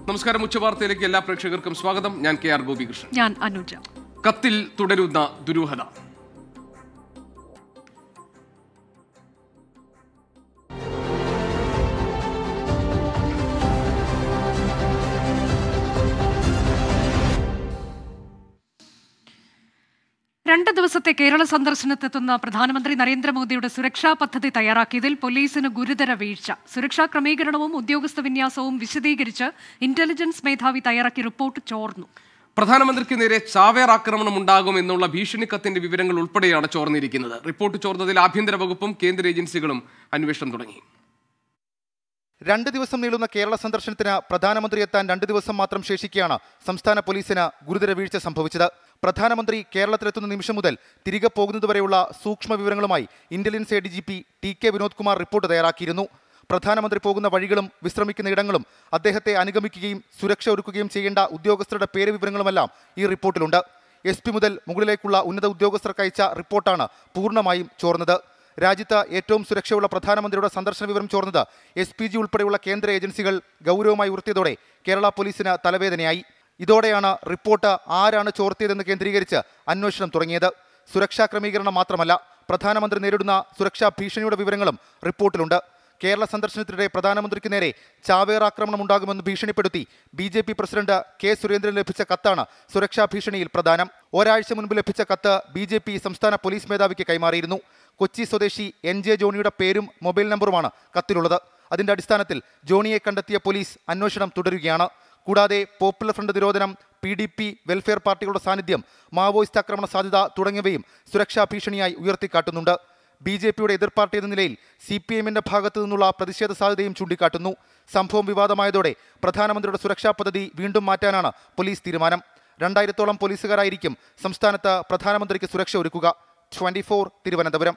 നമസ്കാരം ഉച്ചവാർത്തയിലേക്ക് എല്ലാ പ്രേക്ഷകർക്കും സ്വാഗതം ഞാൻ കെ ആർ ഗോപികൃഷ്ണൻ ഞാൻ അനുജ കത്തിൽ തുടരുന്ന ദുരൂഹത രണ്ട് ദിവസത്തെ കേരള സന്ദർശനത്തെത്തുന്ന പ്രധാനമന്ത്രി നരേന്ദ്രമോദിയുടെ സുരക്ഷാ പദ്ധതി തയ്യാറാക്കിയതിൽ പോലീസിന് ഗുരുതര വീഴ്ച സുരക്ഷാ ക്രമീകരണവും ഉദ്യോഗസ്ഥ വിന്യാസവും വിശദീകരിച്ച് ഇന്റലിജൻസ് മേധാവി തയ്യാറാക്കിയ റിപ്പോർട്ട് ചോർന്നു പ്രധാനമന്ത്രിക്ക് നേരെ ചാവേർ ആക്രമണം ഉണ്ടാകും എന്നുള്ള ഭീഷണിക്കത്തിന്റെ വിവരങ്ങൾ ഉൾപ്പെടെയാണ് ചോർന്നിരിക്കുന്നത് റിപ്പോർട്ട് ചോർന്നതിൽ ആഭ്യന്തര വകുപ്പും കേന്ദ്ര ഏജൻസികളും അന്വേഷണം തുടങ്ങി രണ്ട് ദിവസം നീളുന്ന കേരള സന്ദർശനത്തിന് പ്രധാനമന്ത്രി എത്താൻ രണ്ട് ദിവസം മാത്രം ശേഷിക്കെയാണ് സംസ്ഥാന പോലീസിന് ഗുരുതര വീഴ്ച സംഭവിച്ചത് പ്രധാനമന്ത്രി കേരളത്തിലെത്തുന്ന നിമിഷം മുതൽ തിരികെ പോകുന്നതുവരെയുള്ള സൂക്ഷ്മ വിവരങ്ങളുമായി intelligence A D G P T K Vinod Kumar report തയ്യാറാക്കിയിരുന്നു പ്രധാനമന്ത്രി പോകുന്ന വഴികളും വിശ്രമിക്കുന്ന ഇടങ്ങളും അദ്ദേഹത്തെ അനുഗമിക്കുകയും സുരക്ഷ ഒരുക്കുകയും ചെയ്യേണ്ട ഉദ്യോഗസ്ഥരുടെ പേര് വിവരങ്ങളുമെല്ലാം ഈ റിപ്പോർട്ടിലുണ്ട് എസ് പി മുതൽ മുകളിലേക്കുള്ള ഉന്നത ഉദ്യോഗസ്ഥർക്ക് അയച്ച റിപ്പോർട്ടാണ് പൂർണ്ണമായും ചോർന്നത് രാജ്യത്ത് ഏറ്റവും സുരക്ഷയുള്ള പ്രധാനമന്ത്രിയുടെ സന്ദർശന വിവരം ചോർന്നത് എസ് പി ജി ഉൾപ്പെടെയുള്ള കേന്ദ്ര ഏജൻസികൾ ഗൗരവമായി ഉയർത്തിയതോടെ കേരള പോലീസിന് തലവേദനയായി ഇതോടെയാണ് റിപ്പോർട്ട് ആരാണ് ചോർത്തിയതെന്ന് കേന്ദ്രീകരിച്ച് അന്വേഷണം തുടങ്ങിയത് സുരക്ഷാ ക്രമീകരണം മാത്രമല്ല പ്രധാനമന്ത്രി നേരിടുന്ന സുരക്ഷാ ഭീഷണിയുടെ വിവരങ്ങളും റിപ്പോർട്ടിലുണ്ട് കേരള സന്ദർശനത്തിനിടെ പ്രധാനമന്ത്രിക്ക് നേരെ ചാവേർ ആക്രമണം ഉണ്ടാകുമെന്ന് ഭീഷണിപ്പെടുത്തി B J P president K Surendran ലഭിച്ച കത്താണ് സുരക്ഷാ ഭീഷണിയിൽ പ്രധാനം ഒരാഴ്ച മുൻപ് ലഭിച്ച കത്ത് ബി ജെ പി സംസ്ഥാന പോലീസ് മേധാവിക്ക് കൈമാറിയിരുന്നു കൊച്ചി സ്വദേശി എൻ ജെ ജോണിയുടെ പേരും മൊബൈൽ നമ്പറുമാണ് കത്തിലുള്ളത് അതിന്റെ അടിസ്ഥാനത്തിൽ ജോണിയെ കണ്ടെത്തിയ പോലീസ് അന്വേഷണം തുടരുകയാണ് കൂടാതെ പോപ്പുലർ ഫ്രണ്ട് നിരോധനം പി ഡി പി വെൽഫെയർ പാർട്ടികളുടെ സാന്നിധ്യം മാവോയിസ്റ്റ് ആക്രമണ സാധ്യത തുടങ്ങിയവയും സുരക്ഷാ ഭീഷണിയായി ഉയർത്തിക്കാട്ടുന്നുണ്ട് ബി ജെ പിയുടെ എതിർ പാർട്ടി എന്ന നിലയിൽ സി പി എമ്മിന്റെ ഭാഗത്തു നിന്നുള്ള പ്രതിഷേധ സാധ്യതയും ചൂണ്ടിക്കാട്ടുന്നു സംഭവം വിവാദമായതോടെ പ്രധാനമന്ത്രിയുടെ സുരക്ഷാ പദ്ധതി വീണ്ടും മാറ്റാനാണ് പോലീസ് തീരുമാനം രണ്ടായിരത്തോളം പോലീസുകാരായിരിക്കും സംസ്ഥാനത്ത് പ്രധാനമന്ത്രിക്ക് സുരക്ഷ ഒരുക്കുക ട്വന്റി തിരുവനന്തപുരം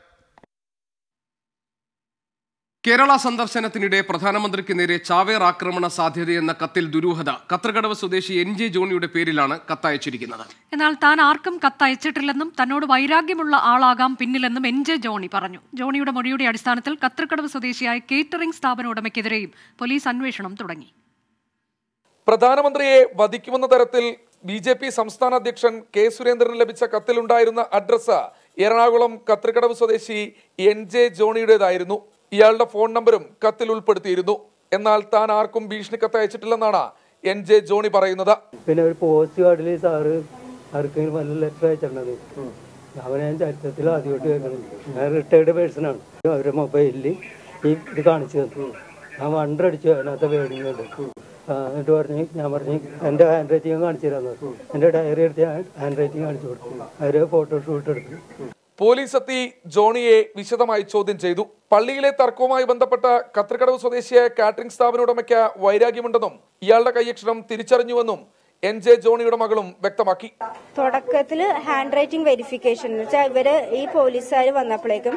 കേരള സന്ദർശനത്തിനിടെ പ്രധാനമന്ത്രിക്ക് നേരെ ചാവേർ ആക്രമണ സാധ്യതയെന്ന കത്തിൽ ദുരൂഹത കത്രകടവ് സ്വദേശി എൻ ജെ ജോണിയുടെ പേരിലാണ് കത്തയച്ചിരിക്കുന്നത് എന്നാൽ താൻ ആർക്കും കത്തയച്ചിട്ടില്ലെന്നും തന്നോട് വൈരാഗ്യമുള്ള ആളാകാം പിന്നിലെന്നും എൻ ജെ ജോണി പറഞ്ഞു ജോണിയുടെ മൊഴിയുടെ അടിസ്ഥാനത്തിൽ കത്രക്കടവ് സ്വദേശിയായ കേറ്ററിംഗ് സ്ഥാപന ഉടമയ്ക്കെതിരെയും പോലീസ് അന്വേഷണം തുടങ്ങി പ്രധാനമന്ത്രിയെ വധിക്കുമെന്ന തരത്തിൽ ബി ജെ പി സംസ്ഥാന അധ്യക്ഷൻ കെ സുരേന്ദ്രന് ലഭിച്ച കത്തിലുണ്ടായിരുന്ന അഡ്രസ് എറണാകുളം കത്രിക്കടവ് സ്വദേശി എൻ ജെ ജോണിയുടേതായിരുന്നു ഇയാളുടെ ഫോൺ നമ്പരും കത്തിൽ ഉൾപ്പെടുത്തിയിരുന്നു എന്നാൽ താൻ ആർക്കും ഭീഷണി കത്ത് അയച്ചിട്ടില്ലെന്നാണ് എൻ ജെ ജോണി പറയുന്നത് പിന്നെ ഒരു പോസ്റ്റ് കാർഡിൽ സാറ് ആർക്കെങ്കിലും വല്ല ലെറ്റർ അയച്ചിട്ടുണ്ടത് അവനെ ഞാൻ ചരിത്രത്തിൽ ആദ്യമായിട്ട് കേൾക്കുന്നത് ഞാൻ റിട്ടയർഡ് പേഴ്സണാണ് അവരുടെ മൊബൈലിൽ ഈ ഇത് കാണിച്ചു തന്നു ഞാൻ വണ്ടർ അടിച്ചു അതിനകത്ത് വേഡിങ് ഉണ്ട് ആ, എന്നിട്ട് പറഞ്ഞ് ഞാൻ പറഞ്ഞു എൻ്റെ ഹാൻഡ് റൈറ്റിംഗ് കാണിച്ചു തരാമെന്ന് പറഞ്ഞു എൻ്റെ ഡയറി എടുത്ത് ഞാൻ ഹാൻഡ് റൈറ്റിംഗ് കാണിച്ചു കൊടുത്തു അവർ ഫോട്ടോ ഷൂട്ട് എടുത്തു പോലീസ് എത്തി ജോണിയെ വിശദമായി ചോദ്യം ചെയ്തു പള്ളിയിലെ തർക്കവുമായി ബന്ധപ്പെട്ട കത്രിക്കടവ് സ്വദേശിയായ കാറ്ററിംഗ് സ്ഥാപന ഉടമയ്ക്ക് വൈരാഗ്യമുണ്ടെന്നും ഇയാളുടെ കൈയക്ഷരം തിരിച്ചറിഞ്ഞുവെന്നും എൻ ജെ ജോണിയുടെ മകളും വ്യക്തമാക്കി തുടക്കത്തിൽ ഹാൻഡ് റൈറ്റിംഗ് വെരിഫിക്കേഷൻ എന്ന് വെച്ചാൽ ഇവര് ഈ പോലീസുകാർ വന്നപ്പോഴേക്കും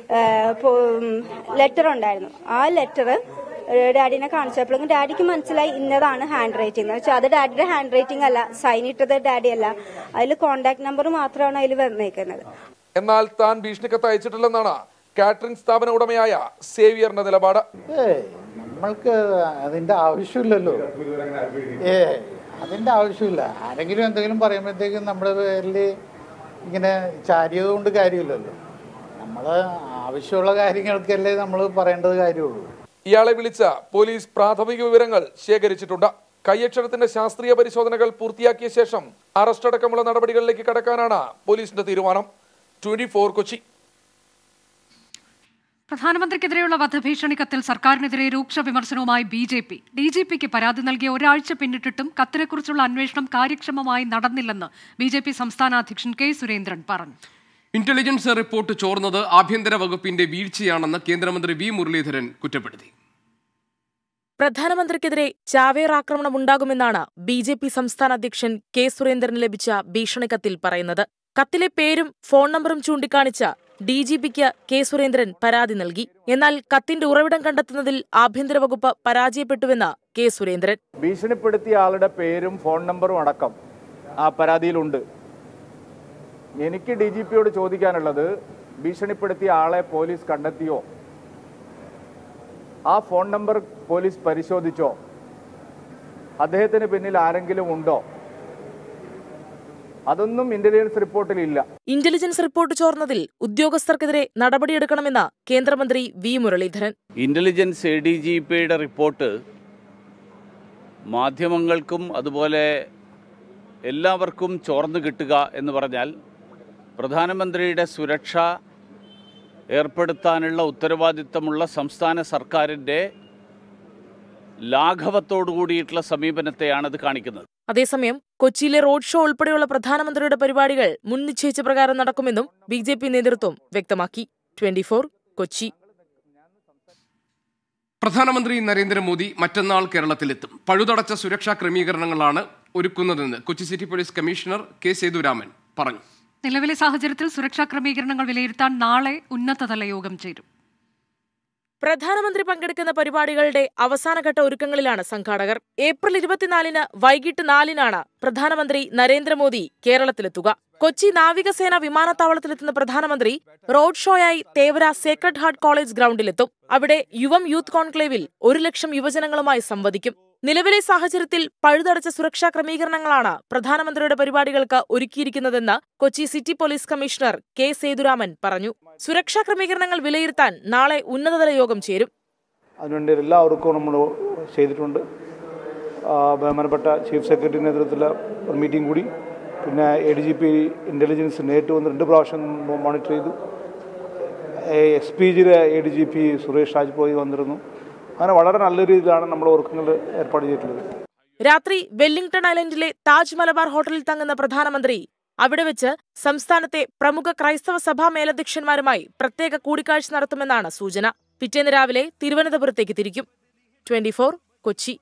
ലെറ്റർ ഉണ്ടായിരുന്നു ആ ലെറ്റർ ഡാഡിനെ കാണിച്ചപ്പോഴേക്കും ഡാഡിക്ക് മനസ്സിലായി ഇന്നതാണ് ഹാൻഡ് റൈറ്റിംഗ് എന്ന് വെച്ചാൽ അത് ഡാഡിയുടെ ഹാൻഡ് റൈറ്റിംഗ് അല്ല സൈൻ ഇട്ടത് ഡാഡി അല്ല അതിൽ കോണ്ടാക്ട് നമ്പർ മാത്രമാണ് അതിൽ വന്നേക്കുന്നത് എന്നാൽ താൻ ഭീഷണിക്കത്ത് അയച്ചിട്ടില്ലെന്നാണ് കാറ്ററിംഗ് സ്ഥാപന ഉടമയായ സേവിയറിന്റെ നിലപാട് ഏയ് നമ്മൾക്ക് അതിന്റെ ആവശ്യമില്ലല്ലോ ഏ അതിന്റെ ആവശ്യമില്ല ആരെങ്കിലും എന്തെങ്കിലും പറയുമ്പോഴത്തേക്കും നമ്മുടെ പേരിൽ ഇങ്ങനെ ചാരിയത് കൊണ്ട് കാര്യമില്ലല്ലോ നമ്മൾ ആവശ്യമുള്ള കാര്യങ്ങൾക്കല്ലേ നമ്മൾ പറയേണ്ടത് കാര്യമുള്ളൂ ഇയാളെ വിളിച്ച പോലീസ് പ്രാഥമിക വിവരങ്ങൾ ശേഖരിച്ചിട്ടുണ്ട് കൈയക്ഷരത്തിന്റെ ശാസ്ത്രീയ പരിശോധനകൾ പൂർത്തിയാക്കിയ ശേഷം അറസ്റ്റ് അടക്കമുള്ള നടപടികളിലേക്ക് കടക്കാനാണ് പോലീസിന്റെ തീരുമാനം ട്വന്റി ഫോർ കൊച്ചി പ്രധാനമന്ത്രിക്കെതിരെയുള്ള വധഭീഷണി കത്തിൽ സർക്കാരിനെതിരെ രൂക്ഷ വിമർശനവുമായി B J P D G പിക്ക് പരാതി നൽകിയ ഒരാഴ്ച പിന്നിട്ടിട്ടും കത്തിനെക്കുറിച്ചുള്ള അന്വേഷണം കാര്യക്ഷമമായി നടന്നില്ലെന്ന് ബി ജെ പി സംസ്ഥാന അധ്യക്ഷൻ കെ സുരേന്ദ്രൻ പറഞ്ഞു ഇന്റലിജൻസ് റിപ്പോർട്ട് ചോർന്നത് ആഭ്യന്തര വകുപ്പിന്റെ വീഴ്ചയാണെന്ന് കേന്ദ്രമന്ത്രി വി മുരളീധരൻ കുറ്റപ്പെടുത്തി പ്രധാനമന്ത്രിക്കെതിരെ ചാവേർ ആക്രമണം ഉണ്ടാകുമെന്നാണ് ബി ജെ പി സംസ്ഥാന അധ്യക്ഷൻ കെ സുരേന്ദ്രന് ലഭിച്ച ഭീഷണിക്കത്തിൽ പറയുന്നത് കത്തിലെ പേരും ഫോൺ നമ്പറും ചൂണ്ടിക്കാണിച്ച ഡി ജി പിക്ക് കെ സുരേന്ദ്രൻ പരാതി നൽകി എന്നാൽ കത്തിന്റെ ഉറവിടം കണ്ടെത്തുന്നതിൽ ആഭ്യന്തര വകുപ്പ് പരാജയപ്പെട്ടുവെന്ന് കെ സുരേന്ദ്രൻ ഭീഷണിപ്പെടുത്തിയ ആളുടെ പേരും ഫോൺ നമ്പറും അടക്കം ആ പരാതിയിലുണ്ട് എനിക്ക് ഡി ജി പിയോട് ചോദിക്കാനുള്ളത് ഭീഷണിപ്പെടുത്തിയ ആളെ പോലീസ് കണ്ടെത്തിയോ ആ ഫോൺ നമ്പർ പോലീസ് പരിശോധിച്ചോ അദ്ദേഹത്തിന് പിന്നിൽ ആരെങ്കിലും ഉണ്ടോ അതൊന്നും ഇന്റലിജൻസ് റിപ്പോർട്ടിൽ ഇല്ല ഇന്റലിജൻസ് റിപ്പോർട്ട് ചോർന്നതിൽ ഉദ്യോഗസ്ഥർക്കെതിരെ നടപടിയെടുക്കണമെന്ന് കേന്ദ്രമന്ത്രി V Muraleedharan intelligence A D G പിയുടെ റിപ്പോർട്ട് മാധ്യമങ്ങൾക്കും അതുപോലെ എല്ലാവർക്കും ചോർന്നു കിട്ടുക എന്ന് പറഞ്ഞാൽ പ്രധാനമന്ത്രിയുടെ സുരക്ഷ ഏർപ്പെടുത്താനുള്ള ഉത്തരവാദിത്തമുള്ള സംസ്ഥാന സർക്കാരിൻ്റെ ലാഘവത്തോടു കൂടിയിട്ടുള്ള സമീപനത്തെയാണത് കാണിക്കുന്നത് അതേസമയം കൊച്ചിയിലെ റോഡ് ഷോ ഉൾപ്പെടെയുള്ള പ്രധാനമന്ത്രിയുടെ പരിപാടികൾ മുൻ നിശ്ചയിച്ച പ്രകാരം നടക്കുമെന്നും ബി ജെ പി നേതൃത്വം വ്യക്തമാക്കി ട്വന്റി കൊച്ചി പ്രധാനമന്ത്രി നരേന്ദ്രമോദി മറ്റന്നാൾ കേരളത്തിലെത്തും പഴുതടച്ച സുരക്ഷാ ക്രമീകരണങ്ങളാണ് ഒരുക്കുന്നതെന്ന് Kochi city police commissioner K Sethuraman പറഞ്ഞു നിലവിലെ സാഹചര്യത്തിൽ സുരക്ഷാ ക്രമീകരണങ്ങൾ വിലയിരുത്താൻ നാളെ ഉന്നതതല യോഗം ചേരും പ്രധാനമന്ത്രി പങ്കെടുക്കുന്ന പരിപാടികളുടെ അവസാനഘട്ട ഒരുക്കങ്ങളിലാണ് സംഘാടകർ ഏപ്രിൽ ഇരുപത്തിനാലിന് വൈകിട്ട് നാലിനാണ് പ്രധാനമന്ത്രി നരേന്ദ്രമോദി കേരളത്തിലെത്തുക കൊച്ചി നാവികസേന വിമാനത്താവളത്തിലെത്തുന്ന പ്രധാനമന്ത്രി റോഡ് ഷോയായി തേവര സേക്രഡ് ഹാർട്ട് കോളേജ് ഗ്രൗണ്ടിലെത്തും അവിടെ യുവം യൂത്ത് കോൺക്ലേവിൽ ഒരു ലക്ഷം യുവജനങ്ങളുമായി സംവദിക്കും നിലവിലെ സാഹചര്യത്തിൽ പഴുതടച്ച സുരക്ഷാ ക്രമീകരണങ്ങളാണ് പ്രധാനമന്ത്രിയുടെ പരിപാടികൾക്ക് ഒരുക്കിയിരിക്കുന്നതെന്ന് Kochi city police commissioner K Sethuraman പറഞ്ഞു സുരക്ഷാ ക്രമീകരണങ്ങൾ വിലയിരുത്താൻ നാളെ ഉന്നതതല യോഗം ചേരും അതിനുവേണ്ടി എല്ലാ വർക്കും നമ്മൾ ചെയ്തിട്ടുണ്ട് ആ, ബഹുമാനപ്പെട്ട ചീഫ് സെക്രട്ടറി നേതൃത്വത്തിലുള്ള ഒരു മീറ്റിംഗ് കൂടി പിന്നെ A D G P intelligence നേരിട്ട് വന്ന് രണ്ട് പ്രാവശ്യം മോണിറ്റർ ചെയ്തു എസ് പി ജിയുടെ A D G P Suresh Raj പോയി വന്നിരുന്നു അങ്ങനെ വളരെ നല്ല രീതിയിലാണ് നമ്മൾ വർക്കുകൾ ഏർപ്പാട് ചെയ്തിട്ടുള്ളത് രാത്രി വെല്ലിംഗ്ടൺ ഐലൻഡിലെ താജ് മലബാർ ഹോട്ടലിൽ തങ്ങുന്ന പ്രധാനമന്ത്രി അവിടെ വെച്ച് സംസ്ഥാനത്തെ പ്രമുഖ ക്രൈസ്തവ സഭാ മേലധ്യക്ഷന്മാരുമായി പ്രത്യേക കൂടിക്കാഴ്ച നടത്തുമെന്നാണ് സൂചന പിറ്റേന്ന് രാവിലെ തിരുവനന്തപുരത്തേക്ക് തിരിക്കും ട്വന്റി കൊച്ചി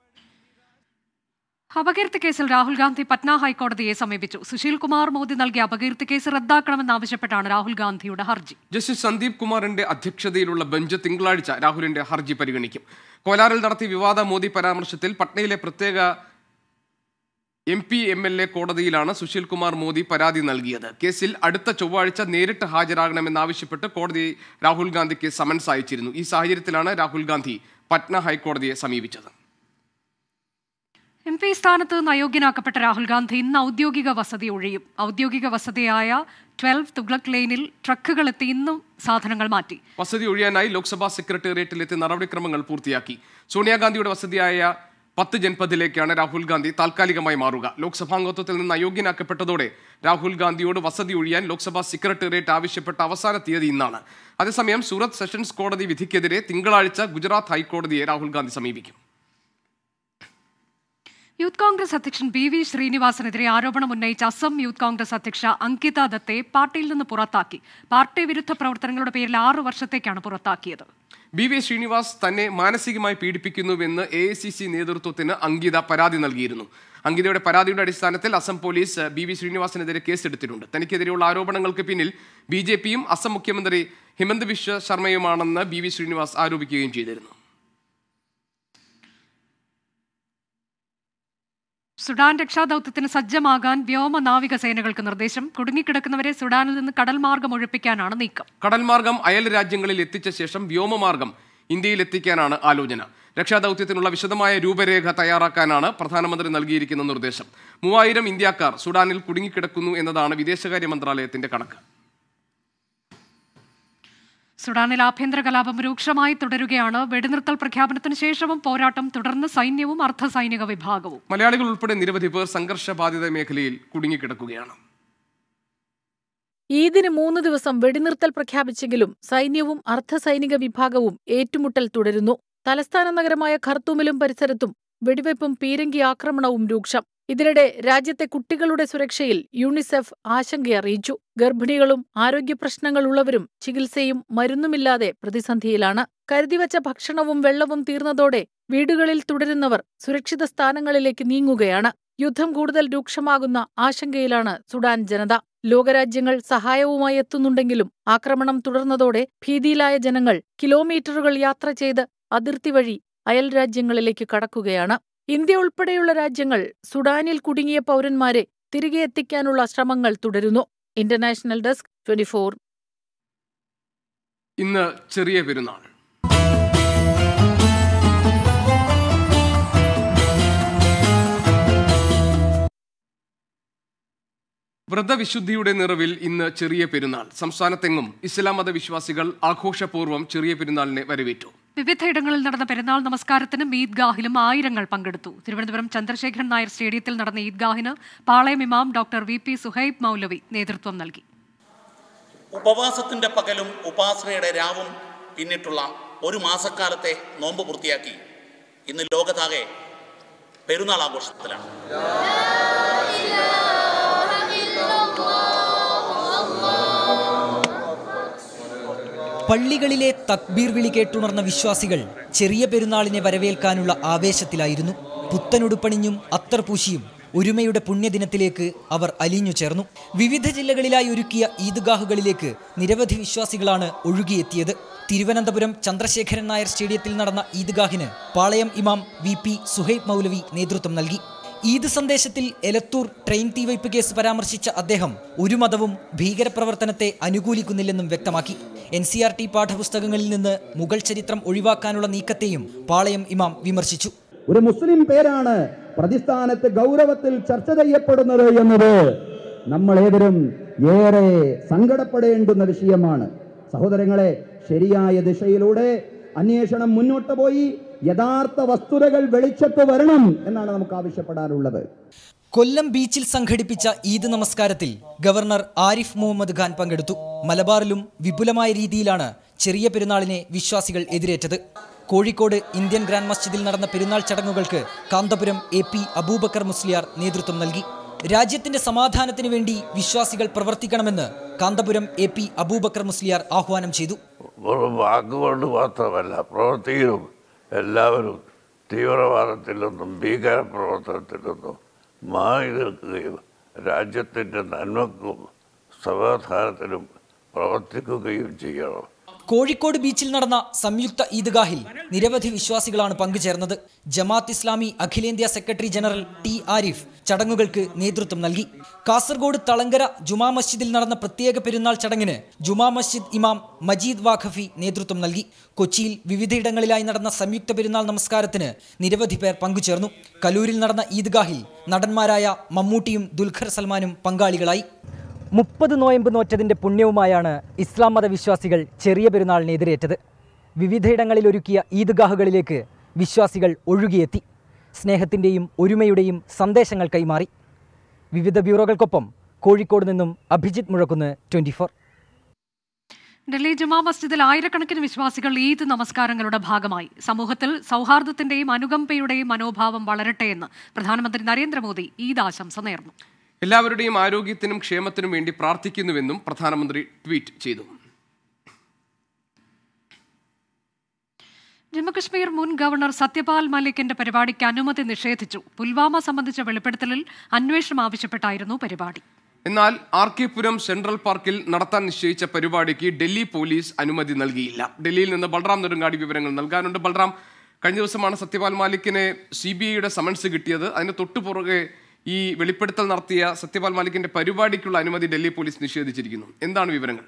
അപകീർത്തി കേസിൽ രാഹുൽ ഗാന്ധി പട്ന ഹൈക്കോടതിയെ സമീപിച്ചു സുശീൽ കുമാർ മോദി നൽകിയ അപകീർത്തി കേസ് റദ്ദാക്കണമെന്നാവശ്യപ്പെട്ടാണ് രാഹുൽ ഗാന്ധിയുടെ ഹർജി ജസ്റ്റിസ് സന്ദീപ് കുമാറിന്റെ അധ്യക്ഷതയിലുള്ള ബെഞ്ച് തിങ്കളാഴ്ച രാഹുലിന്റെ ഹർജി പരിഗണിക്കും കോലാറിൽ നടത്തിയ വിവാദ മോദി പരാമർശത്തിൽ പട്നയിലെ പ്രത്യേക M P M L A കോടതിയിലാണ് സുശീൽ കുമാർ മോദി പരാതി നൽകിയത് കേസിൽ അടുത്ത ചൊവ്വാഴ്ച നേരിട്ട് ഹാജരാകണമെന്നാവശ്യപ്പെട്ട് കോടതി രാഹുൽ ഗാന്ധിക്ക് സമൻസ് അയച്ചിരുന്നു ഈ സാഹചര്യത്തിലാണ് രാഹുൽ ഗാന്ധി പട്ന ഹൈക്കോടതിയെ സമീപിച്ചത് എം പി സ്ഥാനത്ത് നിന്ന് അയോഗ്യനാക്കപ്പെട്ട രാഹുൽ ഗാന്ധി ഇന്ന് ഔദ്യോഗിക വസതി ഒഴിയും ഔദ്യോഗിക വസതിയായ ട്വൽവ് തുഗ്ലക് ലെയിനിൽ ട്രക്കുകൾ എത്തി ഇന്നും സാധനങ്ങൾ മാറ്റി വസതി ഒഴിയാനായി ലോക്സഭാ സെക്രട്ടേറിയറ്റിലെത്തി നടപടിക്രമങ്ങൾ പൂർത്തിയാക്കി സോണിയാഗാന്ധിയുടെ വസതിയായ പത്ത് ജൻപദിലേക്കാണ് രാഹുൽ ഗാന്ധി താൽക്കാലികമായി മാറുക ലോക്സഭാംഗത്വത്തിൽ നിന്ന് അയോഗ്യനാക്കപ്പെട്ടതോടെ രാഹുൽ ഗാന്ധിയോട് വസതി ഒഴിയാൻ ലോക്സഭാ സെക്രട്ടേറിയറ്റ് ആവശ്യപ്പെട്ട അവസാന തീയതി ഇന്നാണ് അതേസമയം സൂറത്ത് സെഷൻസ് കോടതി വിധിക്കെതിരെ തിങ്കളാഴ്ച ഗുജറാത്ത് ഹൈക്കോടതിയെ രാഹുൽ ഗാന്ധി സമീപിക്കും യൂത്ത് കോൺഗ്രസ് അധ്യക്ഷൻ ബി വി ശ്രീനിവാസനെതിരെ ആരോപണം ഉന്നയിച്ച അസം യൂത്ത് കോൺഗ്രസ് അധ്യക്ഷ അങ്കിത ദത്തെ പാർട്ടിയിൽ നിന്ന് പുറത്താക്കി പാർട്ടി വിരുദ്ധ പ്രവർത്തനങ്ങളുടെ പേരിൽ ആറു വർഷത്തേക്കാണ് പുറത്താക്കിയത് ബി വി ശ്രീനിവാസ് തന്നെ മാനസികമായി പീഡിപ്പിക്കുന്നുവെന്ന് എ ഐ സി സി നേതൃത്വത്തിന് അങ്കിത പരാതി നൽകിയിരുന്നു അങ്കിതയുടെ പരാതിയുടെ അടിസ്ഥാനത്തിൽ അസം പോലീസ് ബി വി ശ്രീനിവാസനെതിരെ കേസെടുത്തിട്ടുണ്ട് തനിക്കെതിരെയുള്ള ആരോപണങ്ങൾക്ക് പിന്നിൽ ബി ജെ പിയും അസം മുഖ്യമന്ത്രി ഹിമന്ത് വിശ്വ ശർമ്മയുമാണെന്ന് ബി വി ശ്രീനിവാസ് ആരോപിക്കുകയും ചെയ്തിരുന്നു സുഡാൻ രക്ഷാദൌത്യത്തിന് സജ്ജമാകാൻ വ്യോമ നാവിക സേനകൾക്ക് നിർദ്ദേശം കുടുങ്ങിക്കിടക്കുന്നവരെ സുഡാനിൽ നിന്ന് കടൽ മാർഗം ഒഴിപ്പിക്കാനാണ് നീക്കം കടൽമാർഗം അയൽ രാജ്യങ്ങളിൽ എത്തിച്ച ശേഷം വ്യോമമാർഗം ഇന്ത്യയിൽ എത്തിക്കാനാണ് ആലോചന രക്ഷാദൌത്യത്തിനുള്ള വിശദമായ രൂപരേഖ തയ്യാറാക്കാനാണ് പ്രധാനമന്ത്രി നൽകിയിരിക്കുന്ന നിർദ്ദേശം മൂവായിരം ഇന്ത്യക്കാർ സുഡാനിൽ കുടുങ്ങിക്കിടക്കുന്നു എന്നതാണ് വിദേശകാര്യ മന്ത്രാലയത്തിന്റെ കണക്ക് സുഡാനിൽ ആഭ്യന്തര കലാപം രൂക്ഷമായി തുടരുകയാണ് വെടിനിർത്തൽ പ്രഖ്യാപനത്തിന് ശേഷവും പോരാട്ടം തുടർന്ന് സൈന്യവും അർദ്ധസൈനിക വിഭാഗവും മലയാളികൾ ഉൾപ്പെടെ നിരവധി പേർ സംഘർഷബാധിത മേഖലയിൽ കുടുങ്ങിക്കിടക്കുകയാണ് ഈദിന് മൂന്ന് ദിവസം വെടിനിർത്തൽ പ്രഖ്യാപിച്ചെങ്കിലും സൈന്യവും അർദ്ധസൈനിക വിഭാഗവും ഏറ്റുമുട്ടൽ തുടരുന്നു തലസ്ഥാന നഗരമായ ഖർത്തൂമിലും പരിസരത്തും വെടിവയ്പും പീരങ്കി ആക്രമണവും രൂക്ഷം ഇതിനിടെ രാജ്യത്തെ കുട്ടികളുടെ സുരക്ഷയിൽ യൂണിസെഫ് ആശങ്കയറിയിച്ചു ഗർഭിണികളും ആരോഗ്യപ്രശ്നങ്ങളുള്ളവരും ചികിത്സയും മരുന്നുമില്ലാതെ പ്രതിസന്ധിയിലാണ് കരുതിവച്ച ഭക്ഷണവും വെള്ളവും തീർന്നതോടെ വീടുകളിൽ തുടരുന്നവർ സുരക്ഷിത സ്ഥാനങ്ങളിലേക്ക് നീങ്ങുകയാണ് യുദ്ധം കൂടുതൽ രൂക്ഷമാകുന്ന ആശങ്കയിലാണ് സുഡാൻ ജനത ലോകരാജ്യങ്ങൾ സഹായവുമായി എത്തുന്നുണ്ടെങ്കിലും ആക്രമണം തുടർന്നതോടെ ഭീതിയിലായ ജനങ്ങൾ കിലോമീറ്ററുകൾ യാത്ര ചെയ്ത് അതിർത്തി വഴി അയൽ രാജ്യങ്ങളിലേക്ക് കടക്കുകയാണ് ഇന്ത്യ ഉൾപ്പെടെയുള്ള രാജ്യങ്ങൾ സുഡാനിൽ കുടുങ്ങിയ പൗരന്മാരെ തിരികെ എത്തിക്കാനുള്ള ശ്രമങ്ങൾ തുടരുന്നു ഇന്റർനാഷണൽ ഡെസ്ക് ട്വന്റി ഇന്ന് ചെറിയ പെരുന്നാൾ വ്രതവിശുദ്ധിയുടെ നിറവിൽ ഇന്ന് ചെറിയ പെരുന്നാൾ സംസ്ഥാനത്തെങ്ങും ഇസ്ലാം മത വിശ്വാസികൾ ആഘോഷപൂർവ്വം ചെറിയ പെരുന്നാളിനെ വരവേറ്റു വിവിധയിടങ്ങളിൽ നടന്ന പെരുന്നാൾ നമസ്കാരത്തിനും ഈദ്ഗാഹിലും ആയിരങ്ങൾ പങ്കെടുത്തു തിരുവനന്തപുരം ചന്ദ്രശേഖരൻ നായർ സ്റ്റേഡിയത്തിൽ നടന്ന ഈദ്ഗാഹിന് പാളയം ഇമാം ഡോക്ടർ വി പി സുഹൈബ് മൗലവി നേതൃത്വം നൽകി ഉപവാസത്തിന്റെ പകലും ഉപാസനയുടെ രാവും പിന്നിട്ടുള്ള ഒരു മാസക്കാലത്തെ നോമ്പ് പൂർത്തിയാക്കി ഇന്ന് ലോകത്താകെ പെരുന്നാൾ ആഘോഷത്തിലാണ് പള്ളികളിലെ തക്ബീർ വിളി കേട്ടുണർന്ന വിശ്വാസികൾ ചെറിയ പെരുന്നാളിനെ വരവേൽക്കാനുള്ള ആവേശത്തിലായിരുന്നു പുത്തനുടുപ്പണിഞ്ഞും അത്തർ പൂശിയും ഒരുമയുടെ പുണ്യദിനത്തിലേക്ക് അവർ അലിഞ്ഞു ചേർന്നു വിവിധ ജില്ലകളിലായി ഒരുക്കിയ ഈദ്ഗാഹുകളിലേക്ക് നിരവധി വിശ്വാസികളാണ് ഒഴുകിയെത്തിയത് തിരുവനന്തപുരം ചന്ദ്രശേഖരൻ നായർ സ്റ്റേഡിയത്തിൽ നടന്ന ഈദ്ഗാഹിന് പാളയം ഇമാം വി പി സുഹൈബ് മൗലവി നേതൃത്വം നൽകി ഈദ് സന്ദേശത്തിൽ എലത്തൂർ ട്രെയിൻ തീവയ്പ് കേസ് പരാമർശിച്ച അദ്ദേഹം ഒരു മതവും ഭീകരപ്രവർത്തനത്തെ അനുകൂലിക്കുന്നില്ലെന്നും വ്യക്തമാക്കി എൻ സി ആർ ടി പാഠപുസ്തകങ്ങളിൽ നിന്ന് മുഗൾ ചരിത്രം ഒഴിവാക്കാനുള്ള നീക്കത്തെയും പാളയം ഇമാം വിമർശിച്ചു ഒരു മുസ്ലിം പേരാണ് പ്രതിസ്ഥാനത്ത് ഗൗരവത്തിൽ ചർച്ച ചെയ്യപ്പെടുന്നത് എന്നത് നമ്മൾ ഏവരും ഏറെ സങ്കടപ്പെടേണ്ടുന്ന വിഷയമാണ് സഹോദരങ്ങളെ ശരിയായ ദിശയിലൂടെ അന്വേഷണം മുന്നോട്ട് പോയി യഥാർത്ഥ വസ്തുതകൾ വെളിച്ചത്ത് വരണം എന്നാണ് നമുക്ക് ആവശ്യപ്പെടാനുള്ളത് കൊല്ലം ബീച്ചിൽ സംഘടിപ്പിച്ച ഈദ് നമസ്കാരത്തിൽ ഗവർണർ ആരിഫ് മുഹമ്മദ് ഖാൻ പങ്കെടുത്തു മലബാറിലും വിപുലമായ രീതിയിലാണ് ചെറിയ പെരുന്നാളിനെ വിശ്വാസികൾ എതിരേറ്റത് കോഴിക്കോട് ഇന്ത്യൻ ഗ്രാൻഡ് മസ്ജിദിൽ നടന്ന പെരുന്നാൾ ചടങ്ങുകൾക്ക് കാന്തപുരം എ പി അബൂബക്കർ മുസ്ലിയാർ നേതൃത്വം നൽകി രാജ്യത്തിന്റെ സമാധാനത്തിന് വേണ്ടി വിശ്വാസികൾ പ്രവർത്തിക്കണമെന്ന് കാന്തപുരം എ പി അബൂബക്കർ മുസ്ലിയാർ ആഹ്വാനം ചെയ്തു വെറും വാക്കുകൊണ്ട് മാത്രമല്ല പ്രവൃത്തിയിലും എല്ലാവരും തീവ്രവാദത്തിൽ നിന്നും ഭീകരപ്രവർത്തനത്തിൽ നിന്നും മാറി നിൽക്കുകയും രാജ്യത്തിൻ്റെ നന്മക്കും സമാധാനത്തിനും പ്രവർത്തിക്കുകയും ചെയ്യണം കോഴിക്കോട് ബീച്ചിൽ നടന്ന സംയുക്ത ഈദ്ഗാഹിൽ നിരവധി വിശ്വാസികളാണ് പങ്കുചേർന്നത് ജമാത്ത് ഇസ്ലാമി അഖിലേന്ത്യാ സെക്രട്ടറി ജനറൽ ടി ആരിഫ് ചടങ്ങുകൾക്ക് നേതൃത്വം നൽകി കാസർഗോഡ് തളങ്കര ജുമാ മസ്ജിദിൽ നടന്ന പ്രത്യേക പെരുന്നാൾ ചടങ്ങിന് ജുമാ മസ്ജിദ് ഇമാം മജീദ് വാഖഫി നേതൃത്വം നൽകി കൊച്ചിയിൽ വിവിധയിടങ്ങളിലായി നടന്ന സംയുക്ത പെരുന്നാൾ നമസ്കാരത്തിന് നിരവധി പേർ പങ്കുചേർന്നു കലൂരിൽ നടന്ന ഈദ്ഗാഹിൽ നടന്മാരായ മമ്മൂട്ടിയും ദുൽഖർ സൽമാനും പങ്കാളികളായി മുപ്പത് നോയമ്പ് നോറ്റതിൻ്റെ പുണ്യവുമായാണ് ഇസ്ലാം മതവിശ്വാസികൾ ചെറിയ പെരുന്നാളിനെ എതിരേറ്റത് വിവിധയിടങ്ങളിൽ ഒരുക്കിയ ഈദ്ഗാഹുകളിലേക്ക് വിശ്വാസികൾ ഒഴുകിയെത്തി സ്നേഹത്തിൻ്റെയും ഒരുമയുടെയും സന്ദേശങ്ങൾ കൈമാറി വിവിധ ബ്യൂറോകൾക്കൊപ്പം കോഴിക്കോട് നിന്നും അഭിജിത്ത് മുഴക്കുന്ന് ട്വൻറ്റി ഫോർ ഡൽഹി ജുമാ മസ്ജിദിൽ ആയിരക്കണക്കിന് വിശ്വാസികൾ ഈദ് നമസ്കാരങ്ങളുടെ ഭാഗമായി സമൂഹത്തിൽ സൗഹാർദ്ദത്തിന്റെയും അനുകമ്പയുടെയും മനോഭാവം വളരട്ടെ എന്ന് പ്രധാനമന്ത്രി നരേന്ദ്രമോദി ഈദ് ആശംസ നേർന്നു എല്ലാവരുടെയും ആരോഗ്യത്തിനും ക്ഷേമത്തിനും വേണ്ടി പ്രാർത്ഥിക്കുന്നുവെന്നും പ്രധാനമന്ത്രി ട്വീറ്റ് ചെയ്തു ജമ്മുകശ്മീർ മുൻ ഗവർണർ സത്യപാൽ മലിക്കിന്റെ പരിപാടിക്ക് അനുമതി നിഷേധിച്ചു പുൽവാമ സംബന്ധിച്ച വെളിപ്പെടുത്തലിൽ അന്വേഷണം ആവശ്യപ്പെട്ടായിരുന്നു പരിപാടി എന്നാൽ ആർ കെ പുരം സെൻട്രൽ പാർക്കിൽ നടത്താൻ നിശ്ചയിച്ച പരിപാടിക്ക് ഡൽഹി പോലീസ് അനുമതി നൽകിയില്ല ഡൽഹിയിൽ നിന്ന് ബൽറാം നെടുങ്ങാടി വിവരങ്ങൾ നൽകാനുണ്ട് ബൽറാം കഴിഞ്ഞ ദിവസമാണ് സത്യപാൽ മാലിക്കിന് സി ബി ഐയുടെ സമൻസ് കിട്ടിയത് അതിന് തൊട്ടുപുറകെ ഈ വെളിപ്പെടുത്തൽ നടത്തിയ സത്യപാൽ മാലിക്കിന്റെ പരിപാടിക്കുള്ള അനുമതി ഡൽഹി പോലീസ് നിഷേധിച്ചിരിക്കുന്നു എന്താണ് വിവരങ്ങൾ